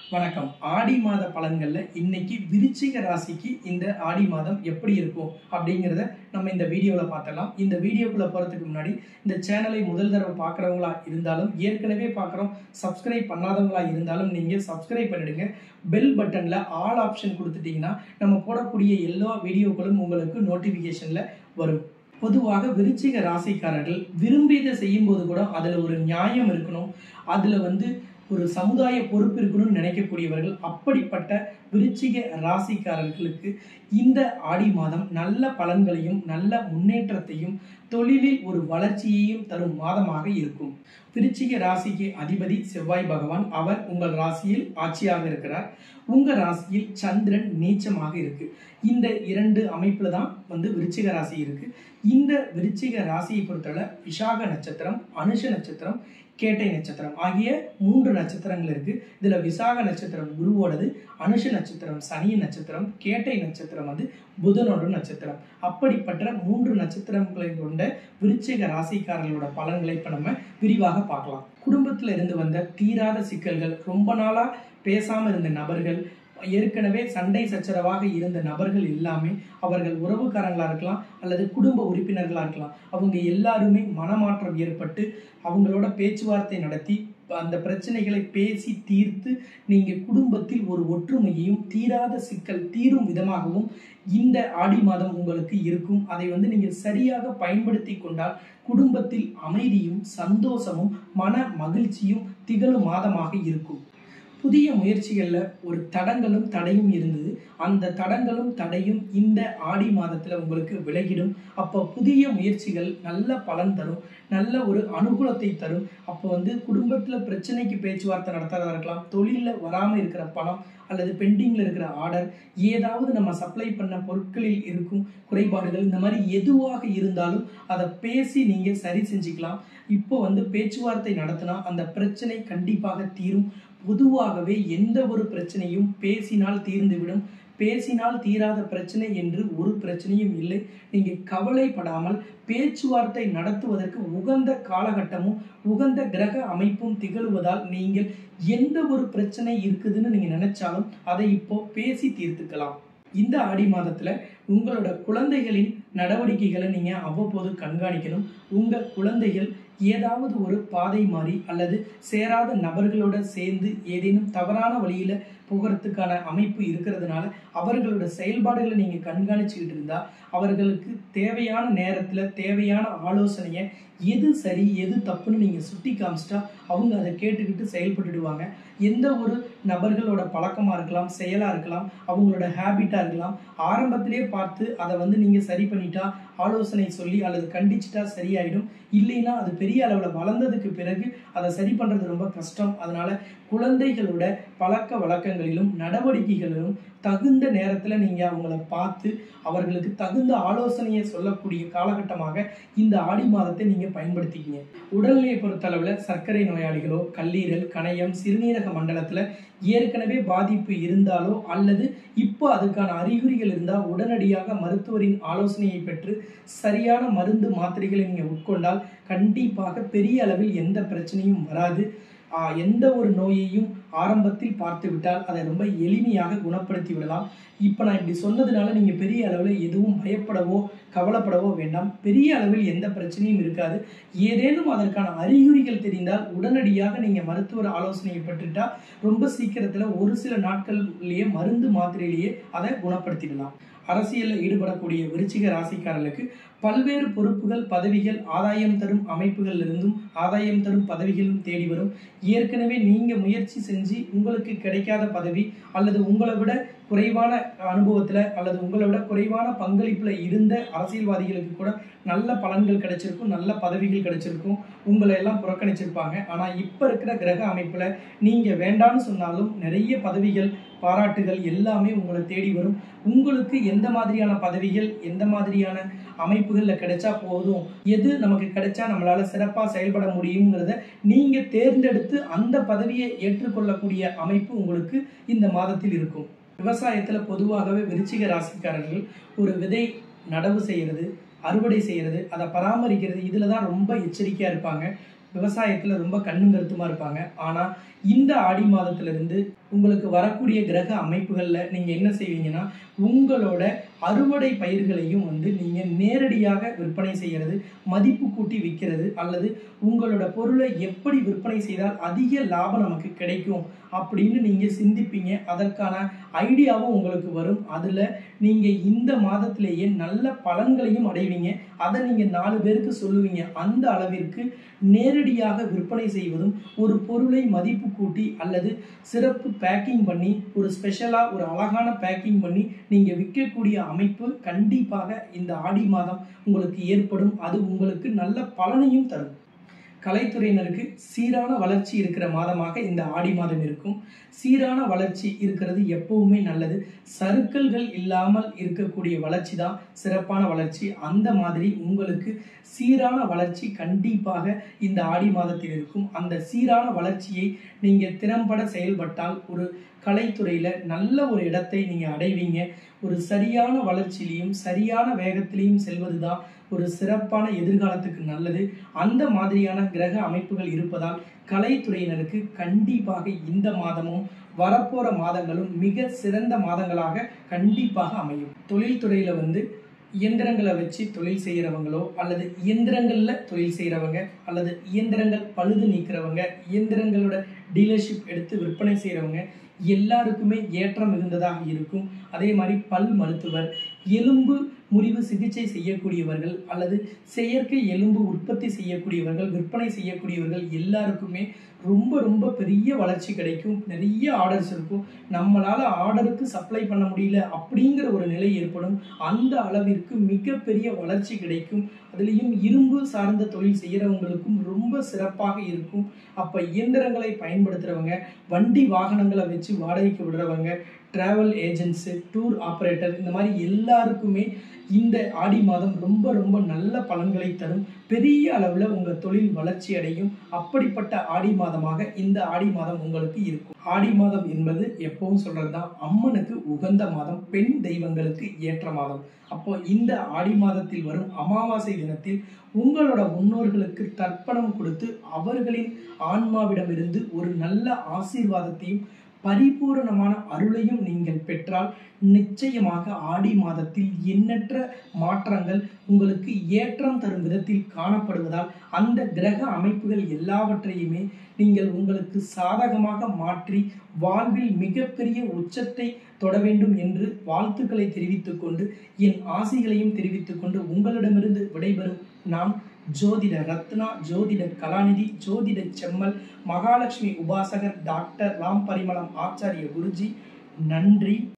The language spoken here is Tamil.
வணக்கம் ஆடி மாத பலன்கள்ல இன்னைக்கு விருச்சிக ராசிக்கு இந்த ஆடி மாதம் எப்படி இருக்கும் அப்படிங்கிறத நம்ம இந்த வீடியோவில் பார்த்தலாம் இந்த வீடியோக்குள்ள போறதுக்கு முன்னாடி இந்த சேனலை முதல் தடவை பார்க்குறவங்களா இருந்தாலும் ஏற்கனவே பார்க்குறோம் சப்ஸ்கிரைப் பண்ணாதவங்களா இருந்தாலும் நீங்க சப்ஸ்கிரைப் பண்ணிடுங்க பெல் பட்டன்ல ஆல் ஆப்ஷன் கொடுத்துட்டீங்கன்னா நம்ம போடக்கூடிய எல்லா வீடியோக்களும் உங்களுக்கு நோட்டிஃபிகேஷன்ல வரும் பொதுவாக விருச்சிக ராசிக்காரர்கள் விரும்பியதை செய்யும்போது கூட அதில் ஒரு நியாயம் இருக்கணும் அதில் வந்து ஒரு சமுதாய பொறுப்பு இருக்கணும்னு நினைக்கக்கூடியவர்கள் அப்படிப்பட்ட விருச்சிக ராசிக்காரர்களுக்கு இந்த ஆடி மாதம் நல்ல பலன்களையும் நல்ல முன்னேற்றத்தையும் தொழிலில் ஒரு வளர்ச்சியையும் தரும் மாதமாக இருக்கும் விருச்சிக ராசிக்கு அதிபதி செவ்வாய் பகவான் அவர் உங்கள் ராசியில் ஆட்சியாக இருக்கிறார் உங்க ராசியில் சந்திரன் நீச்சமாக இருக்கு இந்த இரண்டு அமைப்புல தான் வந்து விருச்சிக ராசி இருக்கு இந்த விருச்சிக ராசியை பொறுத்தவரை விஷாக நட்சத்திரம் அனுஷ நட்சத்திரம் கேட்டை நட்சத்திரம் ஆகிய மூன்று நட்சத்திரங்கள் இருக்கு இதுல விசாக நட்சத்திரம் குருவோடது அனுஷ நட்சத்திரம் சனி நட்சத்திரம் கேட்டை நட்சத்திரம் வந்து புதனோட நட்சத்திரம் அப்படிப்பட்ட மூன்று நட்சத்திரங்களை கொண்ட விருச்சிக ராசிக்காரர்களோட பலன்களை இப்ப நம்ம விரிவாக பார்க்கலாம் குடும்பத்துல இருந்து வந்த தீராத சிக்கல்கள் ரொம்ப நாளா பேசாம இருந்த நபர்கள் ஏற்கனவே சண்டை சச்சரவாக இருந்த நபர்கள் எல்லாமே அவர்கள் உறவுக்காரங்களா இருக்கலாம் அல்லது குடும்ப உறுப்பினர்களா இருக்கலாம் அவங்க எல்லாருமே மனமாற்றம் ஏற்பட்டு அவங்களோட பேச்சுவார்த்தை நடத்தி அந்த பிரச்சனைகளை பேசி தீர்த்து நீங்க குடும்பத்தில் ஒரு ஒற்றுமையையும் தீராத சிக்கல் தீரும் விதமாகவும் இந்த ஆடி மாதம் உங்களுக்கு இருக்கும் அதை வந்து நீங்க சரியாக பயன்படுத்தி கொண்டால் குடும்பத்தில் அமைதியும் சந்தோஷமும் மன மகிழ்ச்சியும் திகழும் மாதமாக இருக்கும் புதிய முயற்சிகளில் ஒரு தடங்களும் தடையும் இருந்தது அந்த தடங்களும் தடையும் இந்த ஆடி மாதத்தில் உங்களுக்கு விலகிடும் அப்போ புதிய முயற்சிகள் நல்ல பலன் தரும் நல்ல ஒரு அனுகூலத்தை தரும் அப்போ வந்து குடும்பத்தில் பிரச்சனைக்கு பேச்சுவார்த்தை நடத்துறதா இருக்கலாம் தொழிலில் வராமல் இருக்கிற பணம் அல்லது பெண்டிங்கில் இருக்கிற ஆர்டர் ஏதாவது நம்ம சப்ளை பண்ண பொருட்களில் இருக்கும் குறைபாடுகள் இந்த மாதிரி எதுவாக இருந்தாலும் அதை பேசி நீங்கள் சரி செஞ்சுக்கலாம் இப்போ வந்து பேச்சுவார்த்தை நடத்தினா அந்த பிரச்சனை கண்டிப்பாக தீரும் பொதுவாகவே எந்த ஒரு பிரச்சனையும் பேசினால் தீர்ந்துவிடும் பேசினால் தீராத பிரச்சனை என்று ஒரு பிரச்சனையும் இல்லை நீங்க கவலைப்படாமல் பேச்சுவார்த்தை நடத்துவதற்கு உகந்த காலகட்டமும் உகந்த கிரக அமைப்பும் திகழ்வதால் நீங்கள் எந்த ஒரு பிரச்சனை இருக்குதுன்னு நீங்க நினைச்சாலும் அதை இப்போ பேசி தீர்த்துக்கலாம் இந்த ஆடி மாதத்துல உங்களோட குழந்தைகளின் நடவடிக்கைகளை நீங்க அவ்வப்போது கண்காணிக்கணும் உங்க குழந்தைகள் ஏதாவது ஒரு பாதை மாறி அல்லது சேராத நபர்களோட சேர்ந்து ஏதேனும் தவறான வழியில போகிறதுக்கான அமைப்பு இருக்கிறதுனால அவர்களோட செயல்பாடுகளை நீங்க கண்காணிச்சுக்கிட்டு இருந்தா அவர்களுக்கு தேவையான நேரத்துல தேவையான ஆலோசனையை எது சரி எது தப்புன்னு நீங்க சுட்டி காமிச்சிட்டா அவங்க அதை கேட்டுக்கிட்டு செயல்பட்டுடுவாங்க எந்த ஒரு நபர்களோட பழக்கமா இருக்கலாம் செயலா இருக்கலாம் அவங்களோட ஹேபிட்டா இருக்கலாம் ஆரம்பத்திலே பார்த்து அதை வந்து நீங்க சரி பண்ணிட்டா ஆலோசனை சொல்லி அல்லது கண்டிச்சுட்டா சரியாயிடும் இல்லைன்னா அது பெரிய அளவில் வளர்ந்ததுக்கு பிறகு அதை சரி பண்ணுறது ரொம்ப கஷ்டம் அதனால குழந்தைகளோட பழக்க வழக்கங்களிலும் நடவடிக்கைகளிலும் தகுந்த நேரத்தில் நீங்கள் அவங்கள பார்த்து அவர்களுக்கு தகுந்த ஆலோசனையை சொல்லக்கூடிய காலகட்டமாக இந்த ஆடி மாதத்தை நீங்கள் பயன்படுத்திக்கிங்க உடல்நிலையை பொறுத்தளவில் சர்க்கரை நோயாளிகளோ கல்லீரல் கணையம் சிறுநீரக மண்டலத்தில் ஏற்கனவே பாதிப்பு இருந்தாலோ அல்லது இப்போ அதுக்கான அறிகுறிகள் இருந்தால் உடனடியாக மருத்துவரின் ஆலோசனையை பெற்று சரியான மருந்து மாத்திரைகளை நீங்கள் உட்கொண்டால் கண்டிப்பாக பெரிய அளவில் எந்த பிரச்சனையும் வராது எந்த ஒரு நோயையும் ஆரம்பத்தில் பார்த்து விட்டால் அதை ரொம்ப எளிமையாக குணப்படுத்தி விடலாம் இப்போ நான் இப்படி சொன்னதுனால நீங்கள் பெரிய அளவில் எதுவும் பயப்படவோ கவலைப்படவோ வேண்டாம் பெரிய அளவில் எந்த பிரச்சனையும் இருக்காது ஏதேனும் அதற்கான அறிகுறிகள் தெரிந்தால் உடனடியாக நீங்கள் மருத்துவர் ஆலோசனையை பெற்றுட்டா ரொம்ப சீக்கிரத்தில் ஒரு சில நாட்கள்லேயே மருந்து மாத்திரையிலேயே அதை குணப்படுத்திடலாம் அரசியலில் ஈடுபடக்கூடிய விருச்சிக ராசிக்காரர்களுக்கு பல்வேறு பொறுப்புகள் பதவிகள் ஆதாயம் தரும் அமைப்புகள் இருந்தும் ஆதாயம் தரும் பதவிகளும் தேடி வரும் ஏற்கனவே நீங்க முயற்சி செஞ்சு உங்களுக்கு கிடைக்காத பதவி அல்லது உங்களை விட குறைவான அனுபவத்துல அல்லது உங்களை விட குறைவான பங்களிப்புல இருந்த அரசியல்வாதிகளுக்கு கூட நல்ல பலன்கள் கிடைச்சிருக்கும் நல்ல பதவிகள் கிடைச்சிருக்கும் உங்களை எல்லாம் புறக்கணிச்சிருப்பாங்க ஆனா இப்ப இருக்கிற கிரக அமைப்புல நீங்க வேண்டாம்னு சொன்னாலும் நிறைய பதவிகள் பாராட்டுகள் எல்லாமே உங்களை தேடி வரும் உங்களுக்கு எந்த மாதிரியான பதவிகள் எந்த மாதிரியான அமைப்புகளில் கிடைச்சா போதும் எது நமக்கு கிடைச்சா நம்மளால சிறப்பாக செயல்பட முடியுங்கிறத நீங்க தேர்ந்தெடுத்து அந்த பதவியை ஏற்றுக்கொள்ளக்கூடிய அமைப்பு உங்களுக்கு இந்த மாதத்தில் இருக்கும் விவசாயத்துல பொதுவாகவே விருச்சிக ராசிக்காரர்கள் ஒரு விதை நடவு செய்யறது அறுவடை செய்யறது அதை பராமரிக்கிறது இதுல தான் ரொம்ப எச்சரிக்கையா இருப்பாங்க விவசாயத்துல ரொம்ப கண்ணும் கருத்துமா இருப்பாங்க ஆனா இந்த ஆடி மாதத்துல இருந்து உங்களுக்கு வரக்கூடிய கிரக அமைப்புகள்ல நீங்க என்ன செய்வீங்கன்னா உங்களோட அறுவடை பயிர்களையும் வந்து நீங்க நேரடியாக விற்பனை செய்யறது மதிப்பு கூட்டி விற்கிறது அல்லது உங்களோட பொருளை எப்படி விற்பனை செய்தால் அதிக லாபம் நமக்கு கிடைக்கும் அப்படின்னு நீங்க சிந்திப்பீங்க அதற்கான ஐடியாவும் உங்களுக்கு வரும் அதுல நீங்க இந்த மாதத்திலேயே நல்ல பலன்களையும் அடைவீங்க அதை நீங்க நாலு பேருக்கு சொல்லுவீங்க அந்த அளவிற்கு நேரடியாக விற்பனை செய்வதும் ஒரு பொருளை மதிப்பு கூட்டி அல்லது சிறப்பு பேக்கிங் பண்ணி ஒரு ஸ்பெஷலா ஒரு அழகான பேக்கிங் பண்ணி நீங்க விற்கக்கூடிய அமைப்பு கண்டிப்பாக இந்த ஆடி மாதம் உங்களுக்கு ஏற்படும் அது உங்களுக்கு நல்ல பலனையும் தரும் கலைத்துறையினருக்கு சீரான வளர்ச்சி இருக்கிற மாதமாக இந்த ஆடி மாதம் இருக்கும் சீரான வளர்ச்சி இருக்கிறது எப்பவுமே நல்லது சறுக்கல்கள் இல்லாமல் இருக்கக்கூடிய வளர்ச்சி தான் சிறப்பான வளர்ச்சி அந்த மாதிரி உங்களுக்கு சீரான வளர்ச்சி கண்டிப்பாக இந்த ஆடி மாதத்தில் இருக்கும் அந்த சீரான வளர்ச்சியை நீங்க திறம்பட செயல்பட்டால் ஒரு கலைத்துறையில நல்ல ஒரு இடத்தை நீங்க அடைவீங்க ஒரு சரியான வளர்ச்சியிலையும் சரியான வேகத்திலையும் செல்வதுதான் ஒரு சிறப்பான எதிர்காலத்துக்கு நல்லது அந்த மாதிரியான கிரக அமைப்புகள் இருப்பதால் கலைத்துறையினருக்கு கண்டிப்பாக இந்த மாதமும் வரப்போற மாதங்களும் மிக சிறந்த மாதங்களாக கண்டிப்பாக அமையும் தொழில்துறையில வந்து இயந்திரங்களை வச்சு தொழில் செய்கிறவங்களோ அல்லது இயந்திரங்கள்ல தொழில் செய்கிறவங்க அல்லது இயந்திரங்கள் பழுது நீக்கிறவங்க இயந்திரங்களோட டீலர்ஷிப் எடுத்து விற்பனை செய்கிறவங்க எல்லாருக்குமே ஏற்றம் மிகுந்ததாக இருக்கும் அதே மாதிரி பல் மருத்துவர் எலும்பு முறிவு சிகிச்சை செய்யக்கூடியவர்கள் அல்லது செயற்கை எலும்பு உற்பத்தி செய்யக்கூடியவர்கள் விற்பனை செய்யக்கூடியவர்கள் எல்லாருக்குமே ரொம்ப ரொம்ப பெரிய வளர்ச்சி கிடைக்கும் நிறைய ஆர்டர்ஸ் இருக்கும் நம்மளால ஆர்டருக்கு சப்ளை பண்ண முடியல அப்படிங்கிற ஒரு நிலை ஏற்படும் அந்த அளவிற்கு மிகப்பெரிய வளர்ச்சி கிடைக்கும் அதுலேயும் இரும்பு சார்ந்த தொழில் செய்கிறவங்களுக்கும் ரொம்ப சிறப்பாக இருக்கும் அப்போ இயந்திரங்களை பயன்படுத்துகிறவங்க வண்டி வாகனங்களை வச்சு வாடகைக்கு விடுறவங்க டிராவல் ஏஜென்ட்ஸு டூர் ஆப்ரேட்டர் இந்த மாதிரி எல்லாருக்குமே இந்த ஆடி மாதம் ரொம்ப ரொம்ப நல்ல பலன்களை தரும் பெரிய அளவில் உங்கள் தொழில் வளர்ச்சி அடையும் அப்படிப்பட்ட ஆடி மாதமாக இந்த ஆடி மாதம் உங்களுக்கு இருக்கும் ஆடி மாதம் என்பது எப்பவும் சொல்றது தான் அம்மனுக்கு உகந்த மாதம் பெண் தெய்வங்களுக்கு ஏற்ற மாதம் அப்போ இந்த ஆடி மாதத்தில் வரும் அமாவாசை தினத்தில் உங்களோட முன்னோர்களுக்கு தர்ப்பணம் கொடுத்து அவர்களின் ஆன்மாவிடமிருந்து ஒரு நல்ல ஆசீர்வாதத்தையும் பரிபூரணமான அருளையும் நீங்கள் பெற்றால் நிச்சயமாக ஆடி மாதத்தில் எண்ணற்ற மாற்றங்கள் உங்களுக்கு ஏற்றம் தரும் விதத்தில் காணப்படுவதால் அந்த கிரக அமைப்புகள் எல்லாவற்றையுமே நீங்கள் உங்களுக்கு சாதகமாக மாற்றி வாழ்வில் மிகப்பெரிய உச்சத்தை தொட வேண்டும் என்று வாழ்த்துக்களை தெரிவித்துக் கொண்டு என் ஆசைகளையும் தெரிவித்துக் கொண்டு உங்களிடமிருந்து விடைபெறும் நான் ஜோதிட ரத்னா ஜோதிட கலாநிதி ஜோதிட செம்மல் மகாலட்சுமி உபாசகர் டாக்டர் ராம் பரிமளம் ஆச்சாரிய குருஜி நன்றி